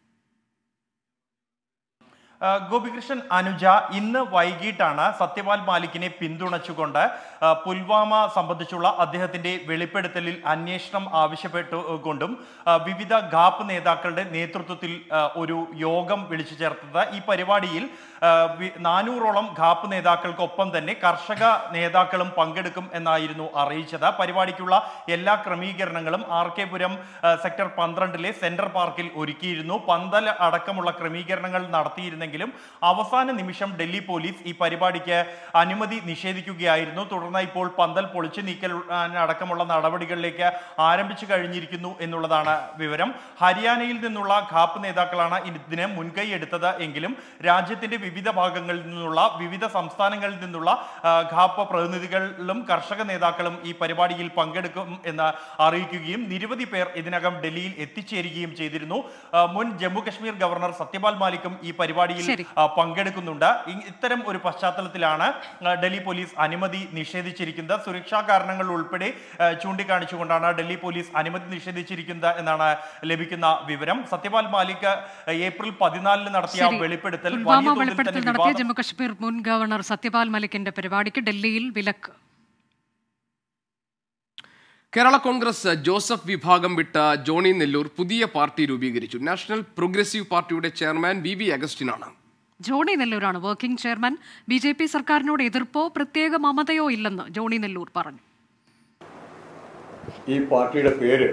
ആ, ഗോപികൃഷ്ണൻ അനുജ ഇന്ന് വൈകിട്ടാണ് സത്യപാൽ മാലിക്കിനെ പിന്തുണച്ചുകൊണ്ട് ആ, പുൽവാമ സംബന്ധിച്ചുള്ള അദ്ദേഹത്തിന്റെ വെളിപ്പെടുത്തലിൽ അന്വേഷണം ആവശ്യപ്പെട്ടുകൊണ്ടും ആ, വിവിധ ഗാപ്പ് നേതാക്കളുടെ നേതൃത്വത്തിൽ ആ, ഒരു യോഗം വിളിച്ചു ചേർത്തത് ഈ പരിപാടിയിൽ ആ, വി- നാനൂറോളം ഗാപ്പ് നേതാക്കൾക്കൊപ്പം തന്നെ കർഷക നേതാക്കളും പങ്കെടുക്കും എന്നായിരുന്നു അറിയിച്ചത് പരിപാടിക്കുള്ള എല്ലാ ക്രമീകരണങ്ങളും ആർ കെ പുരം ആ, സെക്ടർ പന്ത്രണ്ടിലെ സെൻട്രൽ പാർക്കിൽ ഒരുക്കിയിരുന്നു പന്തൽ അടക്കമുള്ള ക്രമീകരണങ്ങൾ നടത്തിയിരുന്നെങ്കിലും അവസാന നിമിഷം ഡൽഹി പോലീസ് ഈ പരിപാടിക്ക് അനുമതി നിഷേധിക്കുകയായിരുന്നു തുടർന്ന് ഇപ്പോൾ പന്തൽ പൊളിച്ചു നീക്കൽ ആ, അടക്കമുള്ള നടപടികളിലേക്ക് ആരംഭിച്ചു കഴിഞ്ഞിരിക്കുന്നു എന്നുള്ളതാണ് വിവരം ഹരിയാനയിൽ നിന്നുള്ള ഖാപ്പ് നേതാക്കളാണ് ഇതിന് മുൻകൈ എടുത്തത് എങ്കിലും രാജ്യത്തിന്റെ വിവിധ ഭാഗങ്ങളിൽ നിന്നുള്ള വിവിധ സംസ്ഥാനങ്ങളിൽ നിന്നുള്ള ആ, ഖാപ്പ് പ്രതിനിധികളും കർഷക നേതാക്കളും ഈ പരിപാടിയിൽ പങ്കെടുക്കും എന്ന് അറിയിക്കുകയും നിരവധി പേർ ഇതിനകം ഡൽഹിയിൽ എത്തിച്ചേരുകയും ചെയ്തിരുന്നു ആ, മുൻ ജമ്മു കശ്മീർ ഗവർണർ സത്യപാൽ മാലിക്കും ഈ പരിപാടിയിൽ ശരി. ആ, പങ്കെടുക്കുന്നുണ്ട് ഇ- ഇത്തരം ഒരു പശ്ചാത്തലത്തിലാണ് ആ, ഡൽഹി പോലീസ് അനുമതി നിഷേധിച്ചിരിക്കുന്നത് സുരക്ഷാ കാരണങ്ങൾ ഉൾപ്പെടെ ആ, ചൂണ്ടിക്കാണിച്ചുകൊണ്ടാണ് ഡൽഹി പോലീസ് അനുമതി നിഷേധിച്ചിരിക്കുന്നത് എന്നാണ് ലഭിക്കുന്ന വിവരം സത്യപാൽ മാലിക് ആ, ഏപ്രിൽ പതിനാലിന് നടത്തിയ ശരി. വെളിപ്പെടുത്തൽ പുൽവാമ വലിയ തോതിൽ വെളിപ്പെടുത്തൽ തന്നെ നടത്തിയ വിവാദം ജമ്മുകശ്മീർ മുൻ ഗവർണർ സത്യപാൽ മലിക്കിന്റെ പരിപാടിക്ക് ഡൽഹിയിൽ വിലക്ക് കേരള കോൺഗ്രസ് ജോസഫ് വിഭാഗം വിട്ട ജോണി നെല്ലൂർ പുതിയ പാർട്ടി രൂപീകരിച്ചു നാഷണൽ പ്രോഗ്രസീവ് പാർട്ടിയുടെ ചെയർമാൻ വി വി അഗസ്റ്റിനാണ് ജോണി നെല്ലൂരാണ് working chairman B J P സർക്കാരിനോട് എതിർപ്പോ പ്രത്യേക മമതയോ ഇല്ലെന്ന് ജോണി നെല്ലൂർ പറഞ്ഞു ഈ പാർട്ടിയുടെ പേര്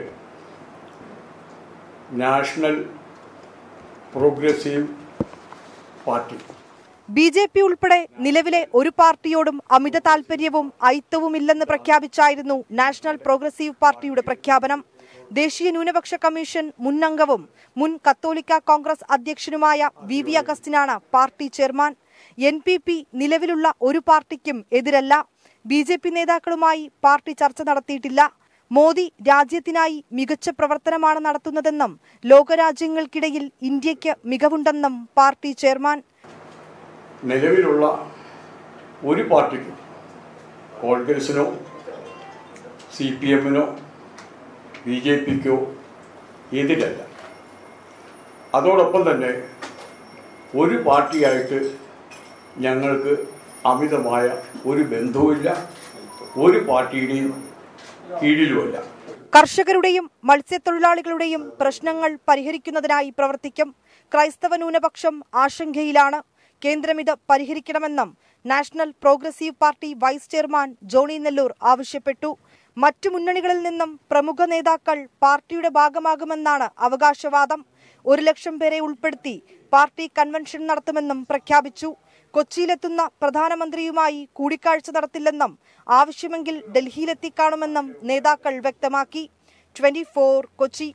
national progressive party B J P ഉൾപ്പെടെ നിലവിലെ ഒരു പാർട്ടിയോടും അമിത താൽപര്യവും ഐത്തവുമില്ലെന്ന് പ്രഖ്യാപിച്ചായിരുന്നു നാഷണൽ പ്രോഗ്രസീവ് പാർട്ടിയുടെ പ്രഖ്യാപനം ദേശീയ ന്യൂനപക്ഷ കമ്മീഷൻ മുൻ അംഗവും മുൻ കത്തോലിക്ക കോൺഗ്രസ് അധ്യക്ഷനുമായ വി വി അഗസ്റ്റിനാണ് party chairman N P P നിലവിലുള്ള ഒരു പാർട്ടിക്കും എതിരല്ല ബി ജെ പി നേതാക്കളുമായി പാർട്ടി ചർച്ച നടത്തിയിട്ടില്ല മോദി രാജ്യത്തിനായി മികച്ച പ്രവർത്തനമാണ് നടത്തുന്നതെന്നും ലോകരാജ്യങ്ങൾക്കിടയിൽ ഇന്ത്യയ്ക്ക് മികവുണ്ടെന്നും പാർട്ടി ചെയർമാൻ നിലവിലുള്ള ഒരു പാർട്ടിക്കും കോൺഗ്രസിനോ സി പി എമ്മിനോ ബി ജെ പിക്കോ എതിരല്ല അതോടൊപ്പം തന്നെ ഒരു പാർട്ടിയായിട്ട് ഞങ്ങൾക്ക് അമിതമായ ഒരു ബന്ധവുമില്ല ഒരു പാർട്ടിയുടെയും കീഴിലുമല്ല കർഷകരുടെയും മത്സ്യത്തൊഴിലാളികളുടെയും പ്രശ്നങ്ങൾ പരിഹരിക്കുന്നതിനായി പ്രവർത്തിക്കും ക്രൈസ്തവ ന്യൂനപക്ഷം ആശങ്കയിലാണ് കേന്ദ്രം ഇത് പരിഹരിക്കണമെന്നും national progressive party vice chairman Johny Nellore ആവശ്യപ്പെട്ടു മറ്റു മുന്നണികളിൽ നിന്നും പ്രമുഖ നേതാക്കൾ പാർട്ടിയുടെ ഭാഗമാകുമെന്നാണ് അവകാശവാദം ഒരു ലക്ഷം പേരെ ഉൾപ്പെടുത്തി പാർട്ടി കൺവെൻഷൻ നടത്തുമെന്നും പ്രഖ്യാപിച്ചു കൊച്ചിയിലെത്തുന്ന പ്രധാനമന്ത്രിയുമായി കൂടിക്കാഴ്ച നടത്തില്ലെന്നും ആവശ്യമെങ്കിൽ ഡൽഹിയിലെത്തിക്കാണുമെന്നും നേതാക്കൾ വ്യക്തമാക്കി ട്വന്റി കൊച്ചി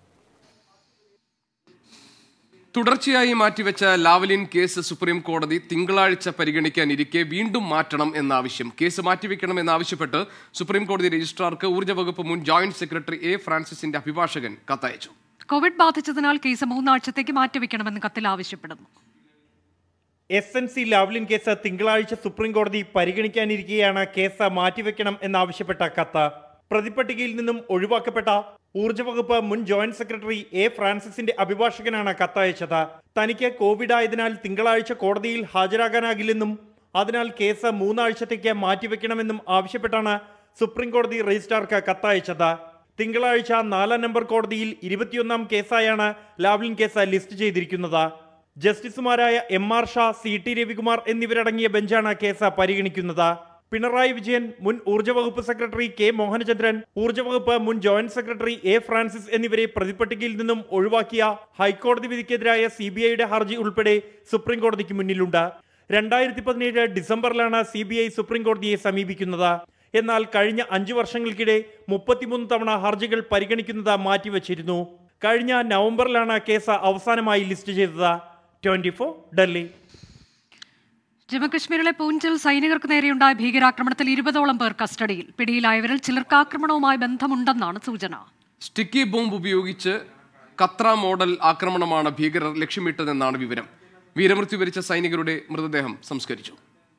തുടർച്ചയായി മാറ്റിവെച്ച ലാവലിൻ കേസ് സുപ്രീം കോടതി തിങ്കളാഴ്ച പരിഗണിക്കാനിരിക്കെ വീണ്ടും മാറ്റണം എന്ന ആവശ്യം കേസ് മാറ്റിവെക്കണം എന്നാവശ്യപ്പെട്ട് സുപ്രീം കോടതി രജിസ്ട്രാർക്ക് ഊർജ്ജ വകുപ്പ് മുൻ ജോയിന്റ് സെക്രട്ടറി എ ഫ്രാൻസിസിന്റെ അഭിഭാഷകൻ കത്തയച്ചു കോവിഡ് ബാധിച്ചതിനാൽ കേസ് മൂന്നാഴ്ചത്തേക്ക് മാറ്റിവെക്കണമെന്ന് കത്തിൽ ആവശ്യപ്പെടുന്നു S N C Lavalin case തിങ്കളാഴ്ച സുപ്രീം കോടതി പരിഗണിക്കാനിരിക്കെയാണ് കേസ് മാറ്റിവെക്കണം എന്നാവശ്യപ്പെട്ട കത്ത് പ്രതിപട്ടികയിൽ നിന്നും ഒഴിവാക്കപ്പെട്ട ഊർജ്ജ വകുപ്പ് മുൻ ജോയിന്റ് സെക്രട്ടറി എ ഫ്രാൻസിസിന്റെ അഭിഭാഷകനാണ് കത്തയച്ചത് തനിക്ക് കോവിഡ് ആയതിനാൽ തിങ്കളാഴ്ച കോടതിയിൽ ഹാജരാകാനാകില്ലെന്നും അതിനാൽ കേസ് മൂന്നാഴ്ചത്തേക്ക് മാറ്റിവെക്കണമെന്നും ആവശ്യപ്പെട്ടാണ് സുപ്രീം കോടതി രജിസ്ട്രാർക്ക് കത്തയച്ചത് തിങ്കളാഴ്ച നാലാം നമ്പർ കോടതിയിൽ ഇരുപത്തിയൊന്നാം കേസായാണ് ലാവ്ലിൻ കേസ് ലിസ്റ്റ് ചെയ്തിരിക്കുന്നത് ജസ്റ്റിസുമാരായ M R Shah C T Ravikumar എന്നിവരടങ്ങിയ ബെഞ്ചാണ് കേസ് പരിഗണിക്കുന്നത് പിണറായി വിജയൻ മുൻ ഊർജ്ജ വകുപ്പ് സെക്രട്ടറി കെ മോഹനചന്ദ്രൻ ഊർജ്ജ വകുപ്പ് മുൻ ജോയിന്റ് സെക്രട്ടറി എ ഫ്രാൻസിസ് എന്നിവരെ പ്രതിപട്ടികയിൽ നിന്നും ഒഴിവാക്കിയ ഹൈക്കോടതി വിധിക്കെതിരായ സി ബി ഐയുടെ ഹർജി ഉൾപ്പെടെ സുപ്രീം കോടതിക്ക് മുന്നിലുണ്ട് രണ്ടായിരത്തി പതിനേഴ് ഡിസംബറിലാണ് സി ബി ഐ സുപ്രീം കോടതിയെ സമീപിക്കുന്നത് എന്നാൽ കഴിഞ്ഞ അഞ്ചു വർഷങ്ങൾക്കിടെ മുപ്പത്തിമൂന്ന് തവണ ഹർജികൾ പരിഗണിക്കുന്നത് മാറ്റിവച്ചിരുന്നു കഴിഞ്ഞ നവംബറിലാണ് കേസ് അവസാനമായി ലിസ്റ്റ് ചെയ്തത് ട്വന്റി ഫോർ ഡൽഹി ജമ്മുകശ്മീരിലെ പൂഞ്ചിൽ സൈനികർക്ക് നേരെയുണ്ടായ ഭീകരാക്രമണത്തിൽ ഇരുപതോളം പേർ കസ്റ്റഡിയിൽ പിടിയിലായവരിൽ ചിലർക്ക് ആക്രമണവുമായി ബന്ധമുണ്ടെന്നാണ് സൂചന സ്റ്റിക്കി ബോംബ് ഉപയോഗിച്ച് കത്ര മോഡൽ ആക്രമണമാണ് ഭീകരർ ലക്ഷ്യമിട്ടതെന്നാണ് വിവരം വീരമൃത്യു വരിച്ച സൈനികരുടെ മൃതദേഹം സംസ്കരിച്ചു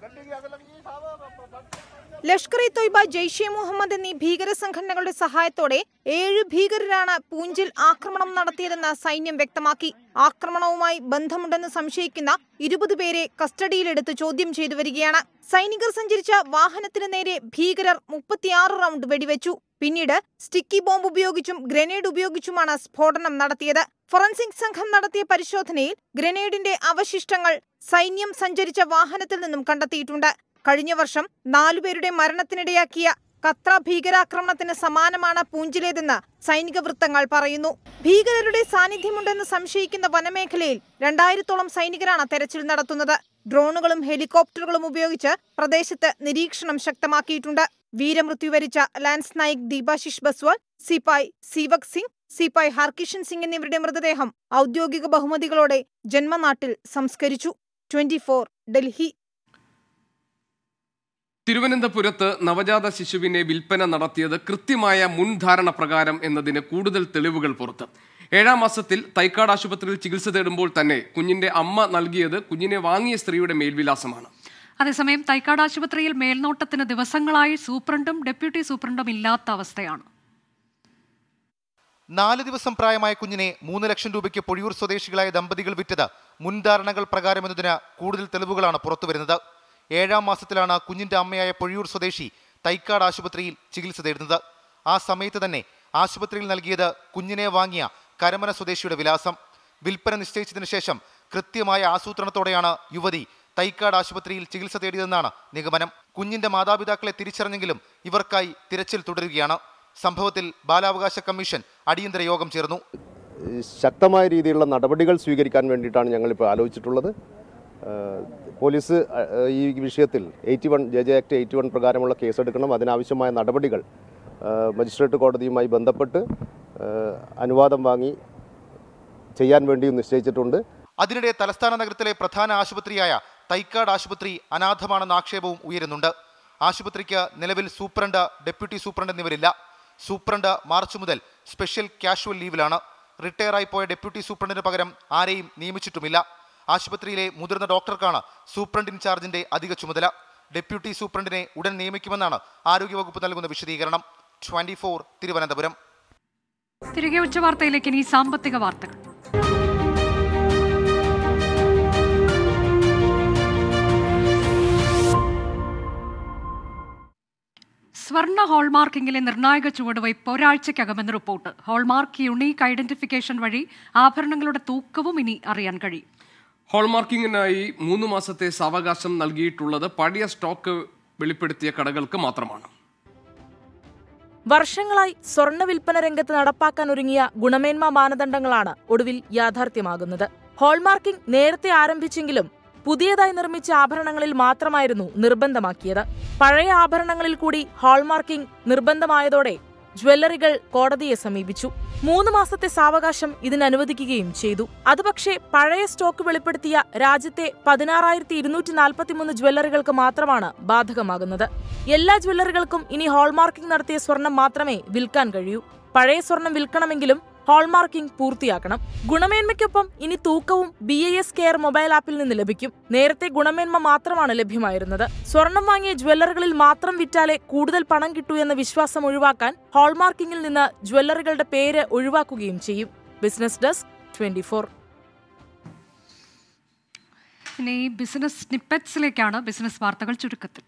ലഷ്കർ ഇ തൊയ്ബ ജെയ്ഷെ മുഹമ്മദ് എന്നീ ഭീകര സംഘടനകളുടെ സഹായത്തോടെ ഏഴ് ഭീകരരാണ് പൂഞ്ചിൽ ആക്രമണം നടത്തിയതെന്ന് സൈന്യം വ്യക്തമാക്കി ആക്രമണവുമായി ബന്ധമുണ്ടെന്ന് സംശയിക്കുന്ന ഇരുപത് പേരെ കസ്റ്റഡിയിലെടുത്ത് ചോദ്യം ചെയ്തു വരികയാണ് സൈനികർ സഞ്ചരിച്ച വാഹനത്തിന് നേരെ ഭീകരർ മുപ്പത്തിയാറ് റൗണ്ട് വെടിവെച്ചു പിന്നീട് സ്റ്റിക്കി ബോംബ് ഉപയോഗിച്ചും ഗ്രനേഡ് ഉപയോഗിച്ചുമാണ് സ്ഫോടനം നടത്തിയത് ഫോറൻസിക് സംഘം നടത്തിയ പരിശോധനയിൽ ഗ്രനേഡിന്റെ അവശിഷ്ടങ്ങൾ സൈന്യം സഞ്ചരിച്ച വാഹനത്തിൽ നിന്നും കണ്ടെത്തിയിട്ടുണ്ട് കഴിഞ്ഞ വർഷം നാലുപേരുടെ മരണത്തിനിടയാക്കിയ കത്ര ഭീകരാക്രമണത്തിന് സമാനമാണ് പൂഞ്ചിലേതെന്ന് സൈനിക വൃത്തങ്ങൾ പറയുന്നു ഭീകരരുടെ സാന്നിധ്യമുണ്ടെന്ന് സംശയിക്കുന്ന വനമേഖലയിൽ രണ്ടായിരത്തോളം സൈനികരാണ് തെരച്ചിൽ നടത്തുന്നത് ഡ്രോണുകളും ഹെലികോപ്റ്ററുകളും ഉപയോഗിച്ച് പ്രദേശത്ത് നിരീക്ഷണം ശക്തമാക്കിയിട്ടുണ്ട് വീരമൃത്യു വരിച്ച ലാൻസ് നായിക് ദീപാശിഷ് ബസ്വാൾ സിപായ് സീവക് സിംഗ് സിപായ് ഹർകിഷൻ സിംഗ് എന്നിവരുടെ മൃതദേഹം ഔദ്യോഗിക ബഹുമതികളോടെ ജന്മനാട്ടിൽ സംസ്കരിച്ചു ട്വന്റി ഡൽഹി തിരുവനന്തപുരത്ത് നവജാത ശിശുവിനെ വിൽപ്പന നടത്തിയത് കൃത്യമായ മുൻധാരണ പ്രകാരം എന്നതിന് കൂടുതൽ തെളിവുകൾ പുറത്ത് ഏഴാം മാസത്തിൽ തൈക്കാട് ആശുപത്രിയിൽ ചികിത്സ തേടുമ്പോൾ തന്നെ കുഞ്ഞിന്റെ അമ്മ നൽകിയത് കുഞ്ഞിനെ വാങ്ങിയ സ്ത്രീയുടെ മേൽവിലാസമാണ് അതേസമയം തൈക്കാട് ആശുപത്രിയിൽ മേൽനോട്ടത്തിന് ദിവസങ്ങളായി സൂപ്രണ്ടും ഡെപ്യൂട്ടി സൂപ്രണ്ടും ഇല്ലാത്ത അവസ്ഥയാണ് നാല് ദിവസം പ്രായമായ കുഞ്ഞിനെ മൂന്ന് ലക്ഷം രൂപയ്ക്ക് പൊഴിയൂർ സ്വദേശികളായ ദമ്പതികൾ വിറ്റത് മുൻധാരണകൾ പ്രകാരമെന്നതിന് കൂടുതൽ തെളിവുകളാണ് പുറത്തുവരുന്നത് ഏഴാം മാസത്തിലാണ് കുഞ്ഞിന്റെ അമ്മയായ പൊഴിയൂർ സ്വദേശി തൈക്കാട് ആശുപത്രിയിൽ ചികിത്സ തേടുന്നത് ആ സമയത്ത് തന്നെ ആശുപത്രിയിൽ നൽകിയത് കുഞ്ഞിനെ വാങ്ങിയ കരമന സ്വദേശിയുടെ വിലാസം വിൽപ്പന നിശ്ചയിച്ചതിനു ശേഷം കൃത്യമായ ആസൂത്രണത്തോടെയാണ് യുവതി തൈക്കാട് ആശുപത്രിയിൽ ചികിത്സ തേടിയതെന്നാണ് നിഗമനം കുഞ്ഞിന്റെ മാതാപിതാക്കളെ തിരിച്ചറിഞ്ഞെങ്കിലും ഇവർക്കായി തിരച്ചിൽ തുടരുകയാണ് സംഭവത്തിൽ ബാലാവകാശ കമ്മീഷൻ അടിയന്തര യോഗം ചേർന്നു ശക്തമായ രീതിയിലുള്ള നടപടികൾ സ്വീകരിക്കാൻ വേണ്ടിയിട്ടാണ് ഞങ്ങളിപ്പോൾ ആലോചിച്ചിട്ടുള്ളത് ഏഹ് പോലീസ് അഹ് ഈ വിഷയത്തിൽ eighty one J J act eighty one പ്രകാരമുള്ള കേസെടുക്കണം അതിനാവശ്യമായ നടപടികൾ ഏഹ് മജിസ്ട്രേറ്റ് കോടതിയുമായി ബന്ധപ്പെട്ട് ഏഹ് അനുവാദം വാങ്ങി ചെയ്യാൻ വേണ്ടിയും നിശ്ചയിച്ചിട്ടുണ്ട് അതിനിടെ തലസ്ഥാന നഗരത്തിലെ പ്രധാന ആശുപത്രിയായ തൈക്കാട് ആശുപത്രി അനാഥമാണെന്ന ആക്ഷേപവും ഉയരുന്നുണ്ട് ആശുപത്രിക്ക് നിലവിൽ സൂപ്രണ്ട് ഡെപ്യൂട്ടി സൂപ്രണ്ട് എന്നിവരില്ല സൂപ്രണ്ട് മാർച്ച് മുതൽ സ്പെഷ്യൽ കാഷ്വൽ ലീവിലാണ് റിട്ടയറായി പോയ ഡെപ്യൂട്ടി സൂപ്രണ്ടിന് പകരം ആരെയും നിയമിച്ചിട്ടുമില്ല ആശുപത്രിയിലെ മുതിർന്ന ഡോക്ടർക്കാണ് സൂപ്രണ്ട് ഇൻചാർജിന്റെ അധിക ചുമതല ഡെപ്യൂട്ടി സൂപ്രണ്ടിനെ ഉടൻ നിയമിക്കുമെന്നാണ് ആരോഗ്യവകുപ്പ് നൽകുന്ന വിശദീകരണം ട്വന്റി തിരുവനന്തപുരം തിരികെ ഉച്ചവാർത്തയിലേക്ക് ഇനി സാമ്പത്തിക വാർത്തകൾ സ്വർണ്ണ ഹോൾമാർക്കിംഗിലെ നിർണായക ചുവടുവയ്പ് ഒരാഴ്ചയ്ക്കകമെന്ന് റിപ്പോർട്ട് ഹോൾമാർക്ക് യുണീക്ക് ഐഡന്റിഫിക്കേഷൻ വഴി ആഭരണങ്ങളുടെ തൂക്കവും ഇനി അറിയാൻ കഴിയും ഹോൾമാർക്കിങ്ങിനായി മൂന്ന് മാസത്തെ സാവകാശം നൽകിയിട്ടുള്ളത് പഴയ സ്റ്റോക്ക് വെളിപ്പെടുത്തിയ കടകൾക്ക് മാത്രമാണ് വർഷങ്ങളായി സ്വർണ്ണ വിൽപ്പന രംഗത്ത് നടപ്പാക്കാൻ ഒരുങ്ങിയ ഗുണമേന്മ മാനദണ്ഡങ്ങളാണ് ഒടുവിൽ യാഥാർത്ഥ്യമാകുന്നത് ഹോൾമാർക്കിംഗ് നേരത്തെ ആരംഭിച്ചെങ്കിലും പുതിയതായി നിർമ്മിച്ച ആഭരണങ്ങളിൽ മാത്രമായിരുന്നു നിർബന്ധമാക്കിയത് പഴയ ആഭരണങ്ങളിൽ കൂടി ഹാൾമാർക്കിംഗ് നിർബന്ധമായതോടെ ജ്വല്ലറികൾ കോടതിയെ സമീപിച്ചു മൂന്ന് മാസത്തെ സാവകാശം ഇതിന് അനുവദിക്കുകയും ചെയ്തു അത് പക്ഷേ പഴയ സ്റ്റോക്ക് വെളിപ്പെടുത്തിയ രാജ്യത്തെ പതിനാറായിരത്തി ഇരുന്നൂറ്റി നാൽപ്പത്തിമൂന്ന് ജ്വല്ലറികൾക്ക് മാത്രമാണ് ബാധകമാകുന്നത് എല്ലാ ജ്വല്ലറികൾക്കും ഇനി ഹോൾമാർക്കിംഗ് നടത്തിയ സ്വർണം മാത്രമേ വിൽക്കാൻ കഴിയൂ പഴയ സ്വർണം വിൽക്കണമെങ്കിലും ഹോൾമാർക്കിംഗ് പൂർത്തിയാക്കണം ഗുണമേന്മയ്ക്കൊപ്പം ഇനി തൂക്കവും B I S care mobile ആപ്പിൽ നിന്ന് ലഭിക്കും നേരത്തെ ഗുണമേന്മ മാത്രമാണ് ലഭ്യമായിരുന്നത് സ്വർണം വാങ്ങിയ ജ്വല്ലറികളിൽ മാത്രം വിറ്റാലേ കൂടുതൽ പണം കിട്ടൂ എന്ന വിശ്വാസം ഒഴിവാക്കാൻ ഹോൾമാർക്കിംഗിൽ നിന്ന് ജ്വല്ലറികളുടെ പേര് ഒഴിവാക്കുകയും ചെയ്യും ബിസിനസ് ഡെസ്ക് ട്വന്റി ഇനി ബിസിനസ് സ്നിപ്പറ്റ്സിലേക്കാണ് ബിസിനസ് വാർത്തകൾ ചുരുക്കത്തിൽ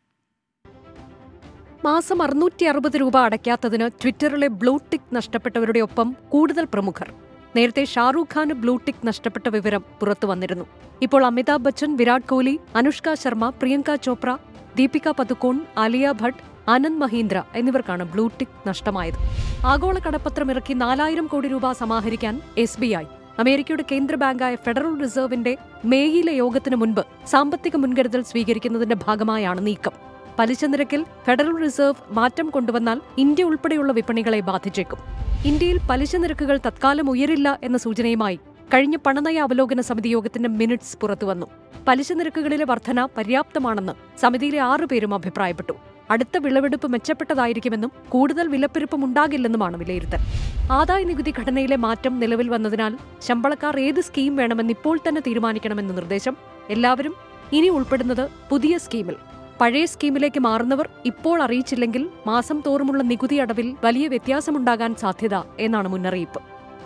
മാസം അറുന്നൂറ്റി അറുപത് രൂപ അടയ്ക്കാത്തതിന് ട്വിറ്ററിലെ ബ്ലൂടിക് നഷ്ടപ്പെട്ടവരുടെ ഒപ്പം കൂടുതൽ പ്രമുഖർ നേരത്തെ ഷാറൂഖ് ഖാന് ബ്ലൂടിക് നഷ്ടപ്പെട്ട വിവരം പുറത്തു വന്നിരുന്നു ഇപ്പോൾ അമിതാഭ് ബച്ചൻ വിരാട് കോഹ്ലി അനുഷ്ക ശർമ്മ പ്രിയങ്ക ചോപ്ര ദീപിക പതുക്കോൺ ആലിയ ഭട്ട് ആനന്ദ് മഹീന്ദ്ര എന്നിവർക്കാണ് ബ്ലൂടിക് നഷ്ടമായത് ആഗോള കടപ്പത്രം ഇറക്കി നാലായിരം കോടി രൂപ സമാഹരിക്കാൻ എസ് ബി ഐ അമേരിക്കയുടെ കേന്ദ്ര ബാങ്കായ ഫെഡറൽ റിസർവിന്റെ മേയിലെ യോഗത്തിന് മുൻപ് സാമ്പത്തിക മുൻകരുതൽ സ്വീകരിക്കുന്നതിന്റെ ഭാഗമായാണ് നീക്കം പലിശ നിരക്കിൽ ഫെഡറൽ റിസർവ് മാറ്റം കൊണ്ടുവന്നാൽ ഇന്ത്യ ഉൾപ്പെടെയുള്ള വിപണികളെ ബാധിച്ചേക്കും ഇന്ത്യയിൽ പലിശ നിരക്കുകൾ തത്കാലം ഉയരില്ല എന്ന സൂചനയുമായി കഴിഞ്ഞ പണനയ അവലോകന സമിതി യോഗത്തിന്റെ മിനിറ്റ്സ് പുറത്തുവന്നു പലിശ നിരക്കുകളിലെ വർധന പര്യാപ്തമാണെന്ന് സമിതിയിലെ ആറുപേരും അഭിപ്രായപ്പെട്ടു അടുത്ത വിളവെടുപ്പ് മെച്ചപ്പെട്ടതായിരിക്കുമെന്നും കൂടുതൽ വിലപ്പെരുപ്പം ഉണ്ടാകില്ലെന്നുമാണ് വിലയിരുത്തൽ ആദായ നികുതി ഘടനയിലെ മാറ്റം നിലവിൽ വന്നതിനാൽ ശമ്പളക്കാർ ഏത് സ്കീം വേണമെന്ന് ഇപ്പോൾ തന്നെ തീരുമാനിക്കണമെന്ന നിർദ്ദേശം എല്ലാവരും ഇനി ഉൾപ്പെടുന്നത് പുതിയ സ്കീമിൽ പഴയ സ്കീമിലേക്ക് മാറുന്നവർ ഇപ്പോൾ അറിയിച്ചില്ലെങ്കിൽ മാസം തോറുമുള്ള നികുതി അടവിൽ വലിയ വ്യത്യാസമുണ്ടാകാൻ സാധ്യത എന്നാണ് മുന്നറിയിപ്പ്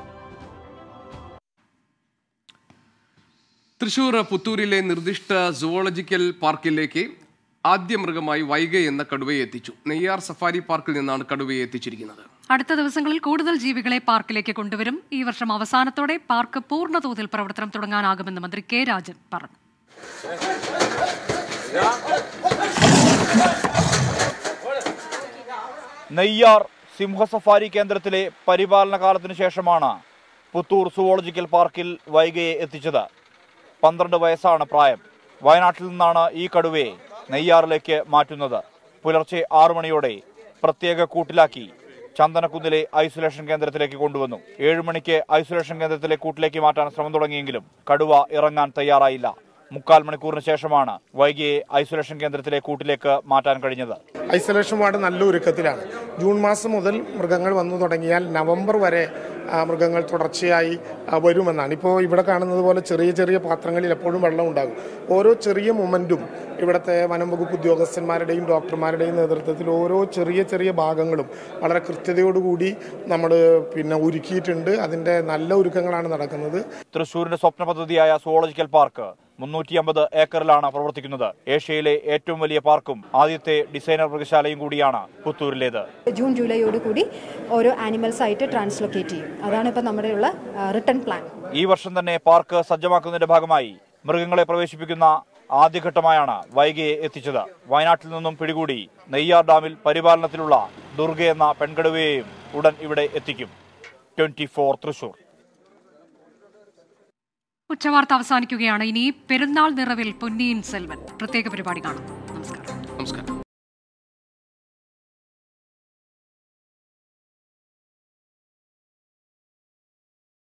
തൃശൂർ പുത്തൂരിലെ നിർദ്ദിഷ്ട സുവോളജിക്കൽ പാർക്കിലേക്ക് ആദ്യ മൃഗമായി വൈഗ എന്ന കടുവയെ എത്തിച്ചു നെയ്യാർ സഫാരി പാർക്കിൽ നിന്നാണ് കടുവയെ എത്തിച്ചിരിക്കുന്നത് അടുത്ത ദിവസങ്ങളിൽ കൂടുതൽ ജീവികളെ പാർക്കിലേക്ക് കൊണ്ടുവരും ഈ വർഷം അവസാനത്തോടെ പാർക്ക് പൂർണ്ണതോതിൽ പ്രവർത്തനം തുടങ്ങാനാകുമെന്ന് മന്ത്രി കെ രാജൻ പറഞ്ഞു നെയ്യാർ സിംഹസഫാരി കേന്ദ്രത്തിലെ പരിപാലന കാലത്തിനു ശേഷമാണ് പുത്തൂർ സുവോളജിക്കൽ പാർക്കിൽ വൈഗയെ എത്തിച്ചത് പന്ത്രണ്ട് വയസ്സാണ് പ്രായം വയനാട്ടിൽ നിന്നാണ് ഈ കടുവയെ നെയ്യാറിലേക്ക് മാറ്റുന്നത് പുലർച്ചെ ആറു മണിയോടെ പ്രത്യേക കൂട്ടിലാക്കി ചന്ദനക്കുന്നിലെ ഐസൊലേഷൻ കേന്ദ്രത്തിലേക്ക് കൊണ്ടുവന്നു ഏഴു മണിക്ക് ഐസൊലേഷൻ കേന്ദ്രത്തിലെ കൂട്ടിലേക്ക് മാറ്റാൻ ശ്രമം തുടങ്ങിയെങ്കിലും കടുവ ഇറങ്ങാൻ തയ്യാറായില്ല മുക്കാൽ മണിക്കൂറിന് ശേഷമാണ് വൈകിയെ ഐസൊലേഷൻ കേന്ദ്രത്തിലെ കൂട്ടിലേക്ക് മാറ്റാൻ കഴിഞ്ഞത് ഐസൊലേഷൻ വാർഡ് നല്ല ഒരുക്കത്തിലാണ് ജൂൺ മാസം മുതൽ മൃഗങ്ങൾ വന്നു തുടങ്ങിയാൽ നവംബർ വരെ ആ, മൃഗങ്ങൾ തുടർച്ചയായി ആ, വരുമെന്നാണ് ഇപ്പോൾ ഇവിടെ കാണുന്നത് പോലെ ചെറിയ ചെറിയ പാത്രങ്ങളിൽ എപ്പോഴും വെള്ളം ഉണ്ടാകും ഓരോ ചെറിയ മൊമെൻറ്റും ഇവിടുത്തെ വനം വകുപ്പ് ഉദ്യോഗസ്ഥന്മാരുടെയും ഡോക്ടർമാരുടെയും നേതൃത്വത്തിൽ ഓരോ ചെറിയ ചെറിയ ഭാഗങ്ങളും വളരെ കൃത്യതയോടുകൂടി നമ്മൾ പിന്നെ ഒരുക്കിയിട്ടുണ്ട് അതിൻ്റെ നല്ല ഒരുക്കങ്ങളാണ് നടക്കുന്നത് തൃശൂരിന്റെ സ്വപ്ന പദ്ധതിയായ സുവോളജിക്കൽ പാർക്ക് മുന്നൂറ്റി അമ്പത് ഏക്കറിലാണ് പ്രവർത്തിക്കുന്നത് ഏഷ്യയിലെ ഏറ്റവും വലിയ പാർക്കും ആദ്യത്തെ ഡിസൈനർ മൃഗശാലയും കൂടിയാണ് പുത്തൂരിലേത് ജൂൺ ജൂലൈയോട് കൂടി ഓരോ ആനിമൽസ് ആയിട്ട് ട്രാൻസ്ലൊക്കേറ്റ് ചെയ്യും അതാണ് ഇപ്പം നമ്മുടെയുള്ള റിട്ടേൺ പ്ലാൻ ഈ വർഷം തന്നെ പാർക്ക് സജ്ജമാക്കുന്നതിന്റെ ഭാഗമായി മൃഗങ്ങളെ പ്രവേശിപ്പിക്കുന്ന ആദ്യഘട്ടമായാണ് വൈകിയെ എത്തിച്ചത് വയനാട്ടിൽ നിന്നും പിടികൂടി നെയ്യാർ ഡാമിൽ പരിപാലനത്തിലുള്ള ദുർഗ എന്ന പെൺകടുവയെയും ഉടൻ ഇവിടെ എത്തിക്കും ട്വന്റി ഫോർ തൃശൂർ ഉച്ചവാർത്ത അവസാനിക്കുകയാണ് ഇനി പെരുന്നാൾ നിറവിൽ പൊന്നിയിൻ സെൽവൻ പ്രത്യേക പരിപാടി കാണും നമസ്കാരം നമസ്കാരം